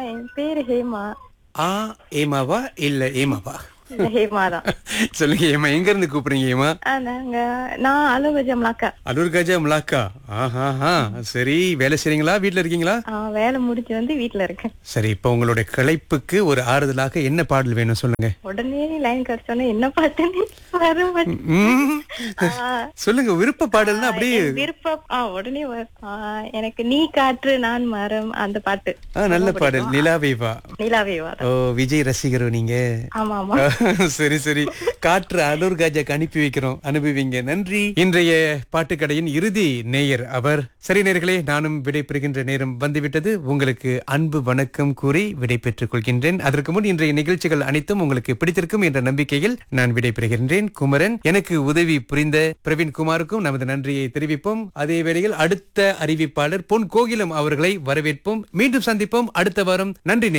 என் பேரு ஹேமா ஆ ஏமாவா இல்ல ஏமாவா இல்ல ஹேமா தான் சொல்லுங்க ஏமா எங்க இருந்து கூப்பிடுறீங்க ஏமா ஆ, நாங்க நான் அலுவலகம் மலாக்கா அலூர் கஜா முலாக்கா ஆஹா சரி வேலை செய்றீங்களா வீட்ல இருக்கீங்களா ஆ, வேலை முடிச்சு வந்து வீட்ல இருக்கேன் சரி இப்ப உங்களுடைய கிளைப்புக்கு ஒரு ஆறுதலாக என்ன பாடல் வேணும் சொல்லுங்க உடனே லைன் கிடைச்சோன்னே என்ன பாட்டுன்னு வர மாட்டேன் ம். சொல்லுங்க விருப்ப பாடல்னா அப்படியே என் விருப்பம் ஆ, உடனே வரும். ஆ, எனக்கு நீ காற்று நான் மரம் அந்த பாட்டு ஆ, நல்ல பாடல் நிலாவேவா நிலாவே வர ஓ விஜய் ரசிகரோ நீங்க ஆமா ஆமா சரி சரி காற்று அலூர் காஜாக்கு அனுப்பி வைக்கிறோம் அனுபவிங்க நன்றி இன்றைய பாட்டுக்கடையின் இறுதி நேயர் அவர் சரி நேயர்களே நானும் விடை பெறுகின்ற நேரம் வந்துவிட்டது உங்களுக்கு அன்பு வணக்கம் கூறி விடை பெற்றுக் கொள்கின்றேன் அதற்கு முன் இன்றைய நிகழ்ச்சிகள் அனைத்தும் உங்களுக்கு பிடித்திருக்கும் என்ற நம்பிக்கையில் நான் விடை பெறுகின்றேன் குமரன் எனக்கு உதவி புரிந்த பிரவீன் குமாருக்கும் நமது நன்றியை தெரிவிப்போம் அதே வேளையில் அடுத்த அறிவிப்பாளர் பொன் கோகிலம் அவர்களை வரவேற்போம் மீண்டும் சந்திப்போம் அடுத்த வாரம் நன்றி நேயர்களே.